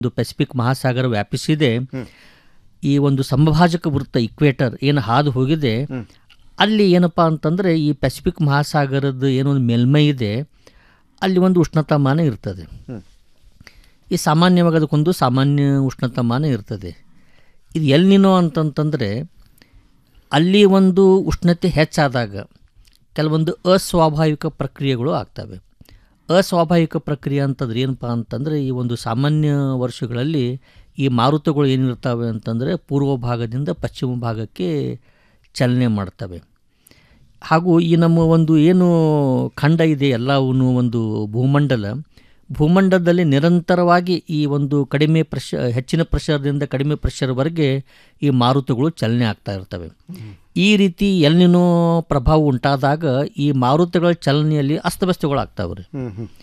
ಇದು ಪೆಸಿಫಿಕ್ ಮಹಾಸಾಗರ ವ್ಯಾಪಿಸಿದೆ ಈ ಒಂದು ಸಮಭಾಜಕ ವೃತ್ತ ಇಕ್ವೇಟರ್ ಏನು ಹಾದು ಹೋಗಿದೆ ಅಲ್ಲಿ ಏನಪ್ಪ ಅಂತಂದರೆ ಈ ಪೆಸಿಫಿಕ್ ಮಹಾಸಾಗರದ ಏನೊಂದು ಮೇಲ್ಮೈ ಇದೆ ಅಲ್ಲಿ ಒಂದು ಉಷ್ಣತಾಮಾನ ಇರ್ತದೆ ಈ ಸಾಮಾನ್ಯವಾಗಿ ಅದಕ್ಕೊಂದು ಸಾಮಾನ್ಯ ಉಷ್ಣತಾಮಾನ ಇರ್ತದೆ ಇದು ಎಲ್ಲಿನೋ ಅಂತಂತಂದರೆ ಅಲ್ಲಿ ಒಂದು ಉಷ್ಣತೆ ಹೆಚ್ಚಾದಾಗ ಕೆಲವೊಂದು ಅಸ್ವಾಭಾವಿಕ ಪ್ರಕ್ರಿಯೆಗಳು ಆಗ್ತವೆ ಅಸ್ವಾಭಾವಿಕ ಪ್ರಕ್ರಿಯೆ ಅಂತಂದ್ರೆ ಏನಪ್ಪ ಅಂತಂದರೆ ಈ ಒಂದು ಸಾಮಾನ್ಯ ವರ್ಷಗಳಲ್ಲಿ ಈ ಮಾರುತಗಳು ಏನಿರ್ತವೆ ಅಂತಂದರೆ ಪೂರ್ವ ಭಾಗದಿಂದ ಪಶ್ಚಿಮ ಭಾಗಕ್ಕೆ ಚಲನೆ ಮಾಡ್ತವೆ ಹಾಗೂ ಈ ನಮ್ಮ ಒಂದು ಏನು ಖಂಡ ಇದೆ ಎಲ್ಲವೂ ಒಂದು ಭೂಮಂಡಲ ಭೂಮಂಡಲದಲ್ಲಿ ನಿರಂತರವಾಗಿ ಈ ಒಂದು ಕಡಿಮೆ ಪ್ರೆಷ ಹೆಚ್ಚಿನ ಪ್ರೆಷರ್ದಿಂದ ಕಡಿಮೆ ಪ್ರೆಷರ್ವರೆಗೆ ಈ ಮಾರುತಗಳು ಚಲನೆ ಆಗ್ತಾ ಇರ್ತವೆ ಈ ರೀತಿ ಎಲ್ಲಿನೋ ಪ್ರಭಾವ ಉಂಟಾದಾಗ ಈ ಮಾರುತಗಳ ಚಲನೆಯಲ್ಲಿ ಅಸ್ತವ್ಯಸ್ತಗಳಾಗ್ತಾವೆ ರೀ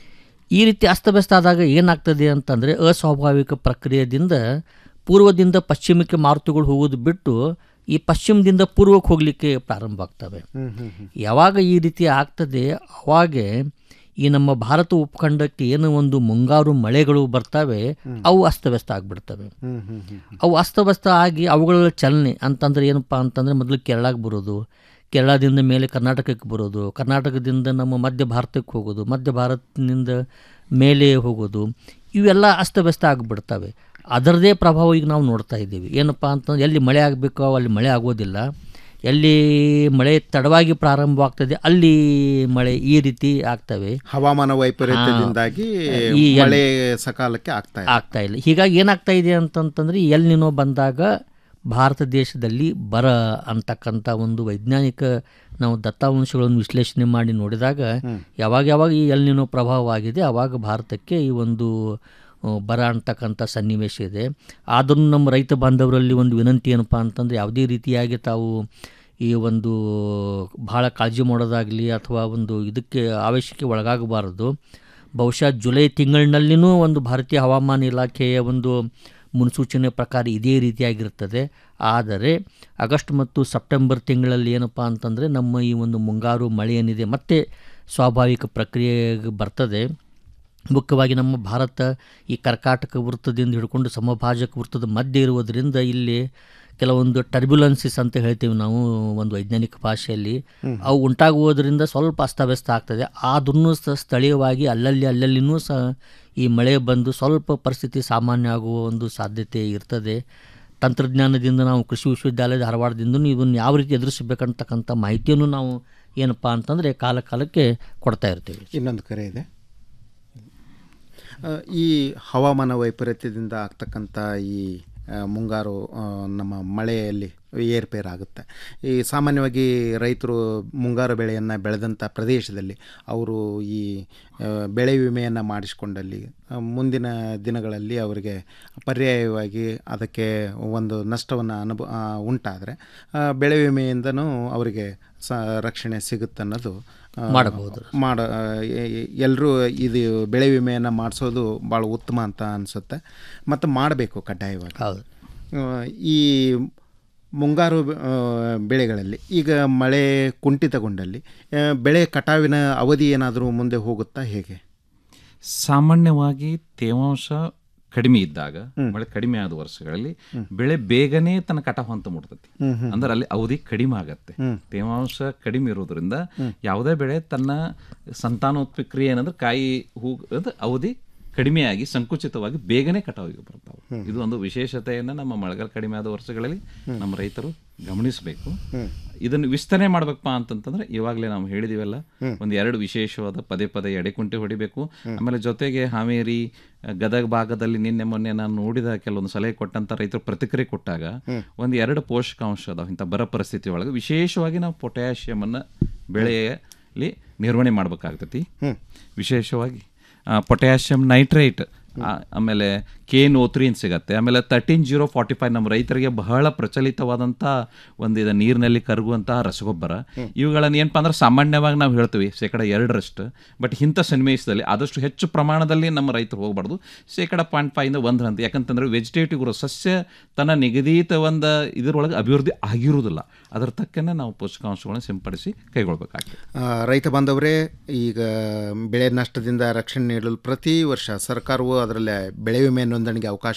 ಈ ರೀತಿ ಅಸ್ತವ್ಯಸ್ತ ಆದಾಗ ಏನಾಗ್ತದೆ ಅಂತಂದರೆ ಅಸ್ವಾಭಾವಿಕ ಪ್ರಕ್ರಿಯೆಯಿಂದ ಪೂರ್ವದಿಂದ ಪಶ್ಚಿಮಕ್ಕೆ ಮಾರುತಗಳು ಹೋಗೋದು ಬಿಟ್ಟು ಈ ಪಶ್ಚಿಮದಿಂದ ಪೂರ್ವಕ್ಕೆ ಹೋಗಲಿಕ್ಕೆ ಪ್ರಾರಂಭ ಆಗ್ತವೆ ಯಾವಾಗ ಈ ರೀತಿ ಆಗ್ತದೆ ಅವಾಗೆ ಈ ನಮ್ಮ ಭಾರತ ಉಪಖಂಡಕ್ಕೆ ಏನು ಒಂದು ಮುಂಗಾರು ಮಳೆಗಳು ಬರ್ತವೆ ಅವು ಅಸ್ತವ್ಯಸ್ತ ಆಗಿಬಿಡ್ತವೆ ಅವು ಅಸ್ತವ್ಯಸ್ತ ಆಗಿ ಅವುಗಳ ಚಲನೆ ಅಂತಂದ್ರೆ ಏನಪ್ಪ ಅಂತಂದರೆ ಮೊದಲು ಕೇರಳಕ್ಕೆ ಬರೋದು ಕೇರಳದಿಂದ ಮೇಲೆ ಕರ್ನಾಟಕಕ್ಕೆ ಬರೋದು ಕರ್ನಾಟಕದಿಂದ ನಮ್ಮ ಮಧ್ಯ ಭಾರತಕ್ಕೆ ಹೋಗೋದು ಮಧ್ಯ ಭಾರತದಿಂದ ಮೇಲೆ ಹೋಗೋದು ಇವೆಲ್ಲ ಅಸ್ತವ್ಯಸ್ತ ಆಗಿಬಿಡ್ತವೆ ಅದರದೇ ಪ್ರಭಾವ ಈಗ ನಾವು ನೋಡ್ತಾ ಇದ್ದೀವಿ ಏನಪ್ಪ ಅಂತಂದ್ರೆ ಎಲ್ಲಿ ಮಳೆ ಆಗಬೇಕೋ ಅಲ್ಲಿ ಮಳೆ ಆಗೋದಿಲ್ಲ ಎಲ್ಲಿ ಮಳೆ ತಡವಾಗಿ ಪ್ರಾರಂಭವಾಗ್ತದೆ ಅಲ್ಲಿ ಮಳೆ ಈ ರೀತಿ ಆಗ್ತವೆ ಹವಾಮಾನ ವೈಪರೀತ್ಯದಿಂದಾಗಿ ಈ ಎಲ್- ಮಳೆ ಸಕಾಲಕ್ಕೆ ಆಗ್ತಾ ಇದೆ ಆಗ್ತಾ ಇಲ್ಲ ಹೀಗಾಗಿ ಏನಾಗ್ತಾ ಇದೆ ಅಂತಂತಂದ್ರೆ ಎಲ್ ನಿನೋ ಬಂದಾಗ ಭಾರತ ದೇಶದಲ್ಲಿ ಬರ ಅಂತಕ್ಕಂಥ ಒಂದು ವೈಜ್ಞಾನಿಕ ನಾವು ದತ್ತಾಂಶಗಳನ್ನು ವಿಶ್ಲೇಷಣೆ ಮಾಡಿ ನೋಡಿದಾಗ ಯಾವಾಗ ಯಾವಾಗ ಈ ಎಲ್ ನಿನೋ ಪ್ರಭಾವವಾಗಿದೆ ಆವಾಗ ಭಾರತಕ್ಕೆ ಈ ಒಂದು ಆ, ಬರ ಅಂತಕ್ಕಂಥ ಸನ್ನಿವೇಶ ಇದೆ ಆದರೂ ನಮ್ಮ ರೈತ ಬಾಂಧವರಲ್ಲಿ ಒಂದು ವಿನಂತಿ ಏನಪ್ಪ ಅಂತಂದರೆ ಯಾವುದೇ ರೀತಿಯಾಗಿ ತಾವು ಈ ಒಂದು ಭಾಳ ಕಾಳಜಿ ಮಾಡೋದಾಗಲಿ ಅಥವಾ ಒಂದು ಇದಕ್ಕೆ ಆವೇಶಕ್ಕೆ ಒಳಗಾಗಬಾರದು ಬಹುಶಃ ಜುಲೈ ತಿಂಗಳಿನಲ್ಲಿನೂ ಒಂದು ಭಾರತೀಯ ಹವಾಮಾನ ಇಲಾಖೆಯ ಒಂದು ಮುನ್ಸೂಚನೆ ಪ್ರಕಾರ ಇದೇ ರೀತಿಯಾಗಿರ್ತದೆ ಆದರೆ ಆಗಸ್ಟ್ ಮತ್ತು ಸೆಪ್ಟೆಂಬರ್ ತಿಂಗಳಲ್ಲಿ ಏನಪ್ಪ ಅಂತಂದರೆ ನಮ್ಮ ಈ ಒಂದು ಮುಂಗಾರು ಮಳೆ ಏನಿದೆ ಮತ್ತೆ ಸ್ವಾಭಾವಿಕ ಪ್ರಕ್ರಿಯೆಗೆ ಬರ್ತದೆ ಮುಖ್ಯವಾಗಿ ನಮ್ಮ ಭಾರತ ಈ ಕರ್ಕಾಟಕ ವೃತ್ತದಿಂದ ಹಿಡ್ಕೊಂಡು ಸಮಭಾಜಕ ವೃತ್ತದ ಮಧ್ಯೆ ಇರುವುದರಿಂದ ಇಲ್ಲಿ ಕೆಲವೊಂದು ಟರ್ಬ್ಯುಲೆನ್ಸಿಸ್ ಅಂತ ಹೇಳ್ತೀವಿ ನಾವು ಒಂದು ವೈಜ್ಞಾನಿಕ ಭಾಷೆಯಲ್ಲಿ ಅವು ಉಂಟಾಗುವುದರಿಂದ ಸ್ವಲ್ಪ ಅಸ್ತವ್ಯಸ್ತ ಆಗ್ತದೆ ಆದ್ರೂ ಸಹ ಸ್ಥಳೀಯವಾಗಿ ಅಲ್ಲಲ್ಲಿ ಅಲ್ಲಲ್ಲಿನೂ ಸಹ ಈ ಮಳೆ ಬಂದು ಸ್ವಲ್ಪ ಪರಿಸ್ಥಿತಿ ಸಾಮಾನ್ಯ ಆಗುವ ಒಂದು ಸಾಧ್ಯತೆ ಇರ್ತದೆ ತಂತ್ರಜ್ಞಾನದಿಂದ ನಾವು ಕೃಷಿ ವಿಶ್ವವಿದ್ಯಾಲಯ ಧಾರವಾಡದಿಂದನೂ ಇದನ್ನು ಯಾವ ರೀತಿ ಎದುರಿಸಬೇಕಂತಕ್ಕಂಥ ಮಾಹಿತಿಯನ್ನು ನಾವು ಏನಪ್ಪ ಅಂತಂದರೆ ಕಾಲ ಕಾಲಕ್ಕೆ ಕೊಡ್ತಾ ಇರ್ತೀವಿ ಇನ್ನೊಂದು ಕರೆ ಇದೆ ಆ, ಈ ಹವಾಮಾನ ವೈಪರೀತ್ಯದಿಂದ ಆಗ್ತಕ್ಕಂಥ ಈ ಆ, ಮುಂಗಾರು ಆ, ನಮ್ಮ ಮಳೆಯಲ್ಲಿ ಏರ್ಪೇರಾಗುತ್ತೆ ಈ ಸಾಮಾನ್ಯವಾಗಿ ರೈತರು ಮುಂಗಾರು ಬೆಳೆಯನ್ನು ಬೆಳೆದಂಥ ಪ್ರದೇಶದಲ್ಲಿ ಅವರು ಈ ಆ, ಬೆಳೆ ವಿಮೆಯನ್ನು ಮಾಡಿಸಿಕೊಂಡಲ್ಲಿ ಆ, ಮುಂದಿನ ದಿನಗಳಲ್ಲಿ ಅವರಿಗೆ ಪರ್ಯಾಯವಾಗಿ ಅದಕ್ಕೆ ಒಂದು ನಷ್ಟವನ್ನು ಅನುಭವ ಉಂಟಾದರೆ ಬೆಳೆ ವಿಮೆಯಿಂದನೂ ಅವರಿಗೆ ಸ ರಕ್ಷಣೆ ಸಿಗುತ್ತೆ ಅನ್ನೋದು ಆ, ಮಾಡಬಹುದು. ಮಾಡ ಎಲ್ಲರೂ ಇದು ಬೆಳೆ ವಿಮೆಯನ್ನು ಮಾಡಿಸೋದು ಭಾಳ ಉತ್ತಮ ಅಂತ ಅನಿಸುತ್ತೆ ಮತ್ತು ಮಾಡಬೇಕು ಕಡ್ಡಾಯವಾಗಿ ಹೌದು ಆ, ಈ ಮುಂಗಾರು ಆ, ಬೆಳೆಗಳಲ್ಲಿ ಈಗ ಮಳೆ ಕುಂಠಿತಗೊಂಡಲ್ಲಿ ಆ, ಬೆಳೆ ಕಟಾವಿನ ಅವಧಿ ಏನಾದರೂ ಮುಂದೆ ಹೋಗುತ್ತಾ ಹೇಗೆ ಸಾಮಾನ್ಯವಾಗಿ ತೇವಾಂಶ ಕಡಿಮೆ ಇದ್ದಾಗ ಮಳೆ ಕಡಿಮೆ ಆದ ವರ್ಷಗಳಲ್ಲಿ ಬೆಳೆ ಬೇಗನೆ ತನ್ನ ಕಟಾವು ಹಂತ ಮುಟ್ತತಿ ಅಂದ್ರೆ ಅಲ್ಲಿ ಅವಧಿ ಕಡಿಮೆ ಆಗತ್ತೆ ತೇವಾಂಶ ಕಡಿಮೆ ಇರೋದ್ರಿಂದ ಯಾವುದೇ ಬೆಳೆ ತನ್ನ ಸಂತಾನೋತ್ಪಕ್ರಿಯೆ ಏನಂದ್ರೆ ಕಾಯಿ ಹೂ ಅದು ಅವಧಿ ಕಡಿಮೆಯಾಗಿ ಸಂಕುಚಿತವಾಗಿ ಬೇಗನೆ ಕಟಾವಿಗೆ ಬರ್ತಾವೆ ಇದು ಒಂದು ವಿಶೇಷತೆಯನ್ನು ನಮ್ಮ ಮಳೆಗಾಲ ಕಡಿಮೆ ಆದ ವರ್ಷಗಳಲ್ಲಿ ನಮ್ಮ ರೈತರು ಗಮನಿಸಬೇಕು ಇದನ್ನು ವಿಸ್ತರಣೆ ಮಾಡ್ಬೇಕಪ್ಪ ಅಂತಂತಂದ್ರೆ ಇವಾಗಲೇ ನಾವು ಹೇಳಿದಿವಲ್ಲ ಒಂದು ಎರಡು ವಿಶೇಷವಾದ ಪದೇ ಪದೇ ಎಡೆಕುಂಟೆ ಹೊಡಿಬೇಕು ಆಮೇಲೆ ಜೊತೆಗೆ ಹಾವೇರಿ ಗದಗ ಭಾಗದಲ್ಲಿ ನಿನ್ನೆ ಮೊನ್ನೆ ನಾನು ನೋಡಿದ ಕೆಲವೊಂದು ಸಲಹೆ ಕೊಟ್ಟಂತ ರೈತರು ಪ್ರತಿಕ್ರಿಯೆ ಕೊಟ್ಟಾಗ ಒಂದು ಎರಡು ಪೋಷಕಾಂಶ ಅದಾವ ಇಂಥ ಬರ ಪರಿಸ್ಥಿತಿ ಒಳಗೆ ವಿಶೇಷವಾಗಿ ನಾವು ಪೊಟ್ಯಾಷಿಯಮ್ ಅನ್ನ ಬೆಳೆಯಲ್ಲಿ ನಿರ್ವಹಣೆ ಮಾಡ್ಬೇಕಾಗ್ತತಿ ವಿಶೇಷವಾಗಿ ಪೊಟ್ಯಾಷಿಯಂ ನೈಟ್ರೇಟ್ ಆಮೇಲೆ ಕೆ ಓ ತ್ರೀ ಅಂತ ಸಿಗತ್ತೆ ಆಮೇಲೆ ತರ್ಟೀನ್ ಜೀರೋ ಫಾರ್ಟಿ ಫೈವ್ ನಮ್ಮ ರೈತರಿಗೆ ಬಹಳ ಪ್ರಚಲಿತವಾದಂಥ ಒಂದು ಇದು ನೀರಿನಲ್ಲಿ ಕರಗುವಂತಹ ರಸಗೊಬ್ಬರ ಇವುಗಳನ್ನು ಏನಪ್ಪ ಅಂದ್ರೆ ಸಾಮಾನ್ಯವಾಗಿ ನಾವು ಹೇಳ್ತೀವಿ ಶೇಕಡ ಎರಡರಷ್ಟು ಬಟ್ ಇಂಥ ಸನ್ನಿವೇಶದಲ್ಲಿ ಆದಷ್ಟು ಹೆಚ್ಚು ಪ್ರಮಾಣದಲ್ಲಿ ನಮ್ಮ ರೈತರು ಹೋಗಬಾರ್ದು ಶೇಕಡ ಪಾಯಿಂಟ್ ಫೈವಿಂದ ಒಂದು ಹಂತ ಯಾಕಂತಂದ್ರೆ ವೆಜಿಟೇಟಿವ್ ಗ್ರೋ ಸಸ್ಯ ತನ್ನ ನಿಗದಿತ ಒಂದು ಇದರೊಳಗೆ ಅಭಿವೃದ್ಧಿ ಆಗಿರುವುದಿಲ್ಲ ಅದರ ತಕ್ಕನೆ ನಾವು ಪೋಷಕಾಂಶಗಳನ್ನು ಸಿಂಪಡಿಸಿ ಕೈಗೊಳ್ಬೇಕಾಗ್ತದೆ ಆ, ರೈತ ಬಾಂಧವರೇ ಈಗ ಬೆಳೆ ನಷ್ಟದಿಂದ ರಕ್ಷಣೆ ನೀಡಲು ಪ್ರತಿ ವರ್ಷ ಸರ್ಕಾರವು ಅದರ ಅದರಲ್ಲಿ ಬೆಳೆ ವಿಮೆ ನೋಂದಣಿಗೆ ಅವಕಾಶ